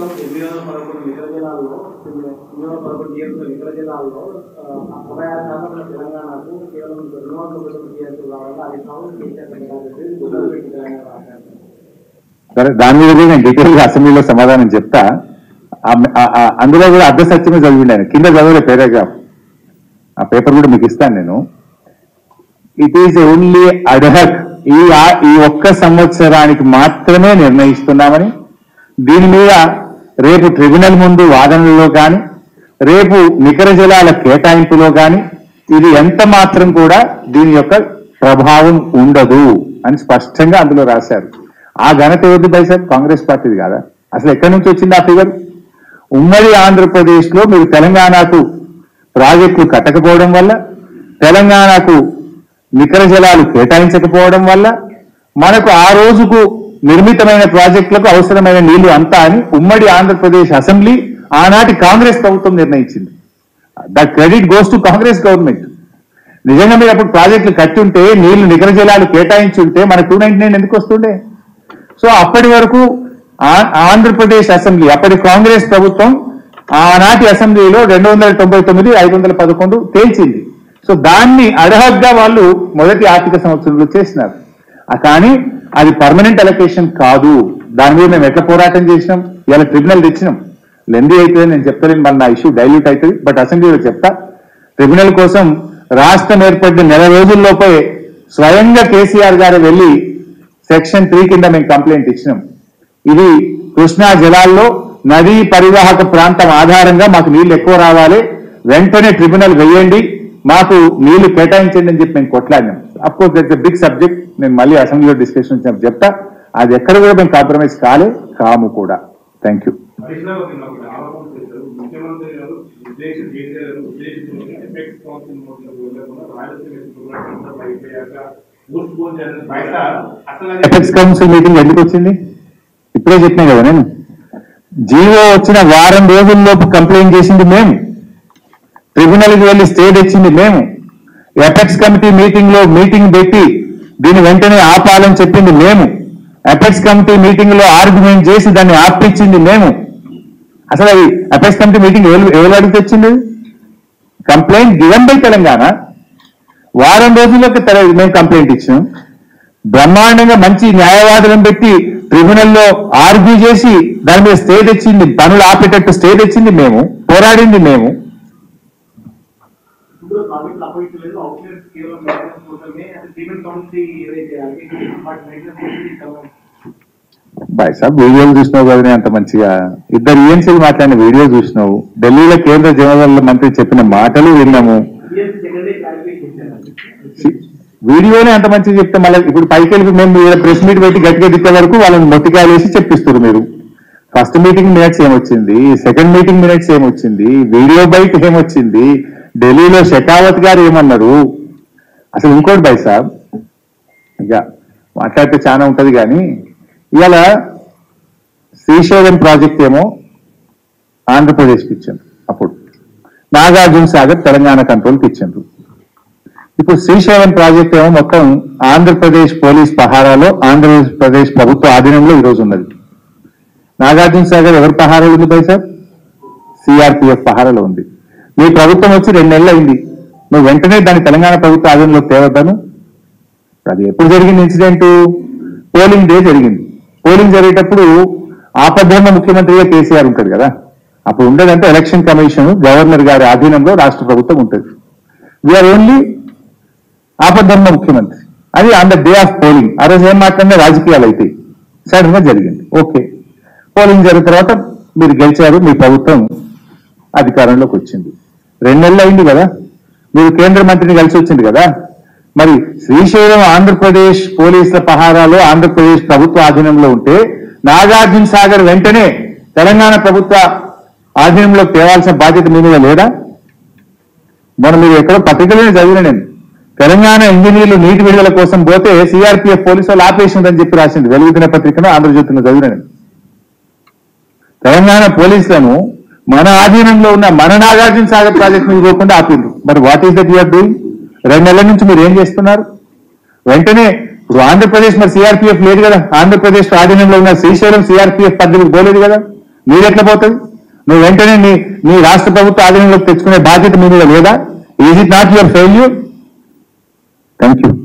ప్రస్తుతం ఎనిమిది వందల పదకొండు నికర జిల్లాల్లో ఎనిమిది వందల పదకొండు టీఎంసీ నికర జిల్లాల్లో ఆ, అరవై ఆరు శాతం ఉన్న తెలంగాణకు కేవలం రెండు వందల పదకొండు టీఎంసీ కావాలి అది కావాలి కేసీఆర్ తెలంగాణ చెప్పి గుర్తు పెట్టి తెలంగాణ రాశారు సరే దాని మీద కూడా నేను డీటెయిల్ గా అసెంబ్లీలో సమాధానం చెప్తా ఆ- ఆ- ఆ- అందులో కూడా అర్ధ సత్యమే చదివిండి ఆయన కింద చదివే పారాగ్రాఫ్ ఆ పేపర్ కూడా మీకు ఇస్తాను నేను ఇట్ ఈజ్ ఓన్లీ అడహక్ ఈ ఆ- ఈ ఒక్క సంవత్సరానికి మాత్రమే నిర్ణయిస్తున్నామని దీని మీద రేపు ట్రిబ్యునల్ ముందు వాదనలో కానీ రేపు నికర జలాల కేటాయింపులో కానీ ఇది ఎంత మాత్రం కూడా దీని యొక్క ప్రభావం ఉండదు అని స్పష్టంగా అందులో రాశారు ఆ ఘనత ఎవరిది బై సార్ కాంగ్రెస్ పార్టీది కాదా అసలు ఎక్కడి నుంచి వచ్చింది ఆ ఫిగర్ ఉమ్మడి ఆంధ్రప్రదేశ్ లో మీరు తెలంగాణకు ప్రాజెక్టులు కట్టకపోవడం వల్ల తెలంగాణకు నికర జలాలు కేటాయించకపోవడం వల్ల మనకు ఆ రోజుకు నిర్మితమైన ప్రాజెక్టులకు అవసరమైన నీళ్లు అంతా అని ఉమ్మడి ఆంధ్రప్రదేశ్ అసెంబ్లీ ఆనాటి కాంగ్రెస్ ప్రభుత్వం నిర్ణయించింది the credit goes to Congress government నిజంగా మీరు అప్పుడు ప్రాజెక్టులు కట్టుంటే నీళ్లు నికర జలాలు కేటాయించుంటే మన టూ నైన్టీ నైన్ ఎందుకు వస్తుండే సో అప్పటి వరకు ఆ- ఆంధ్రప్రదేశ్ అసెంబ్లీ అప్పటి కాంగ్రెస్ ప్రభుత్వం ఆనాటి అసెంబ్లీలో రెండు వందల తొంభై తొమ్మిది ఐదు వందల పదకొండు తేల్చింది సో దాన్ని అడహగ్గా వాళ్ళు మొదటి ఆర్థిక సంవత్సరంలో చేసినారు ఆ కానీ అది పర్మనెంట్ అలొకేషన్ కాదు దాని మీద మేము ఎట్లా పోరాటం చేసినాం ఇలా ట్రిబ్యునల్ తెచ్చినాం లెందీ అయితే నేను చెప్తాను మన నా ఇష్యూ డైల్యూట్ అవుతుంది బట్ అసెంబ్లీలో చెప్తా ట్రిబ్యునల్ కోసం రాష్ట్రం ఏర్పడిన నెల రోజుల్లోపే స్వయంగా కేసీఆర్ గారు వెళ్లి సెక్షన్ త్రీ కింద మేము కంప్లైంట్ ఇచ్చినాం ఇది కృష్ణా జలాల్లో నదీ పరివాహక ప్రాంతం ఆధారంగా మాకు నీళ్లు ఎక్కువ రావాలి వెంటనే ట్రిబ్యునల్ వేయండి మాకు నీళ్లు కేటాయించండి అని చెప్పి మేము కొట్లాడినాం of course that's big subject నేను మళ్ళీ అసెంబ్లీలో డిస్కషన్ వచ్చినప్పుడు చెప్తా అది ఎక్కడ కూడా మేము కాంప్రమైజ్ కాలే కాము కూడా థ్యాంక్ యూ అడిషనల్ గా నిన్న ఒకటి ఆరోపణ చేశారు ముఖ్యమంత్రి గారు ఉద్దేశం కేసీఆర్ గారు ఉద్దేశించిన ఎఫెక్ట్స్ కౌన్సిల్ మోడల్ వెళ్ళకుండా రాయలసీమ ప్రోగ్రామ్ అయిపోయాక పోస్ట్ పోన్ చేయాలని బయట అసలు అది ఎఫెక్స్ కౌన్సిల్ మీటింగ్ ఎందుకు వచ్చింది ఇప్పుడే చెప్పినా కదా నేను జీవో వచ్చిన వారం రోజుల్లోపు కంప్లైంట్ చేసింది మేము ట్రిబ్యునల్కి వెళ్ళి స్టే తెచ్చింది మేము ఎపెక్స్ కమిటీ మీటింగ్ లో మీటింగ్ పెట్టి దీన్ని వెంటనే ఆపాలని చెప్పింది మేము ఎపెక్స్ కమిటీ మీటింగ్ లో ఆర్గ్యుమెంట్ చేసి దాన్ని ఆపించింది మేము అసలు అది ఎపెక్స్ కమిటీ మీటింగ్ ఎవరు ఎవరు అడిగి తెచ్చింది కంప్లైంట్ గివెన్ బై తెలంగాణ వారం రోజుల్లోకి తెల- మేము కంప్లైంట్ ఇచ్చాం బ్రహ్మాండంగా మంచి న్యాయవాదులను పెట్టి ట్రిబ్యునల్లో ఆర్గ్యూ చేసి దాని మీద స్టే తెచ్చింది పనులు ఆపేటట్టు స్టే తెచ్చింది మేము పోరాడింది మేము ఇప్పుడు ప్రాజెక్ట్ అపోజిట్ అవుట్లెట్ కేవలం మెయింటెనెన్స్ కోసమే అది పేమెంట్ కౌన్సీ ఏదైతే అప్లికేషన్ వాటి మెయింటెనెన్స్ కోసమే బాయ్ సాబ్ వీడియోలు చూసినావు కదా అంత మంచిగా ఇద్దరు ఈఎన్సీలు మాట్లాడిన వీడియో చూసినావు ఢిల్లీలో కేంద్ర జనరల్ మంత్రి చెప్పిన మాటలు విన్నాము టీఎంసీ సెకండరీ క్లారిఫికేషన్ వీడియోనే అంత మంచిగా చెప్తే మళ్ళీ ఇప్పుడు పైకి వెళ్ళి మేము ప్రెస్ మీట్ పెట్టి గట్టిగా దిక్కే వరకు వాళ్ళని మొట్టికాయలు వేసి చెప్పిస్తారు మీరు ఫస్ట్ మీటింగ్ మినిట్స్ ఏమొచ్చింది సెకండ్ మీటింగ్ మినిట్స్ ఏమొచ్చింది వీడియో బైట్ ఏమొచ్చింది ఢిల్లీలో షెకావత్ గారు ఏమన్నారు అసలు ఇంకోటి బై సాబ్ ఇక మాట్లాడితే చాలా ఉంటది కానీ ఇవాళ శ్రీశైలం ప్రాజెక్ట్ ఏమో ఆంధ్రప్రదేశ్కి ఇచ్చారు అప్పుడు నాగార్జున సాగర్ తెలంగాణ కంట్రోల్కి ఇచ్చారు ఇప్పుడు శ్రీశైలం ప్రాజెక్ట్ ఏమో మొత్తం ఆంధ్రప్రదేశ్ పోలీస్ పహారాలో ఆంధ్రప్రదేశ్ ప్రభుత్వ ఆధీనంలో ఈరోజు ఉన్నది నాగార్జున సాగర్ ఎవరి పహారాలో ఉంది బై సార్ సిఆర్పిఎఫ్ పహారాలో ఉంది మీ ప్రభుత్వం వచ్చి రెండు నెలలు అయింది నువ్వు వెంటనే దాన్ని తెలంగాణ ప్రభుత్వ ఆధీనంలో తేవద్దాను అది ఎప్పుడు జరిగింది ఇన్సిడెంట్ పోలింగ్ డే జరిగింది పోలింగ్ జరిగేటప్పుడు ఆపద్ధర్మ ముఖ్యమంత్రిగా కేసీఆర్ ఉంటాడు కదా అప్పుడు ఉండేదంటే ఎలక్షన్ కమిషన్ గవర్నర్ గారి ఆధీనంలో రాష్ట్ర ప్రభుత్వం ఉంటుంది వీఆర్ ఓన్లీ ఆపద్ధర్మ ముఖ్యమంత్రి అది on the day of polling ఆ రోజు ఏం మాట్లాడినా రాజకీయాలు అయితే సడన్ గా జరిగింది ఓకే పోలింగ్ జరిగిన తర్వాత మీరు గెలిచారు మీ ప్రభుత్వం అధికారంలోకి వచ్చింది రెండు నెలలు అయింది కదా మీరు కేంద్ర మంత్రిని కలిసి వచ్చింది కదా మరి శ్రీశైలం ఆంధ్రప్రదేశ్ పోలీసుల పహారాలో ఆంధ్రప్రదేశ్ ప్రభుత్వ ఆధీనంలో ఉంటే నాగార్జున సాగర్ వెంటనే తెలంగాణ ప్రభుత్వ ఆధీనంలోకి తేవాల్సిన బాధ్యత మీ మీద లేదా మొన్న మీరు ఎక్కడో పత్రికలోనే చదివిన నేను తెలంగాణ ఇంజనీర్లు నీటి విడుదల కోసం పోతే సిఆర్పిఎఫ్ పోలీసు వాళ్ళు ఆపేసిందని చెప్పి రాసింది వెలుగు దినపత్రికను ఆంధ్రజ్యోతిలో చదివిన నేను తెలంగాణ పోలీసులను మన ఆధీనంలో ఉన్న మన నాగార్జున సాగర్ ప్రాజెక్ట్ మీద పోకుండా ఆపిండ్రు మరి what is that you're doing రెండు నెలల నుంచి మీరు ఏం చేస్తున్నారు వెంటనే ఇప్పుడు ఆంధ్రప్రదేశ్ మరి సిఆర్పిఎఫ్ లేదు కదా ఆంధ్రప్రదేశ్ ఆధీనంలో ఉన్న శ్రీశైలం సిఆర్పిఎఫ్ పద్ధతికి పోలేదు కదా మీరెట్లా పోతుంది నువ్వు వెంటనే నీ నీ రాష్ట్ర ప్రభుత్వ ఆధీనంలోకి తెచ్చుకునే బాధ్యత మీ మీద లేదా is it not your failure thank you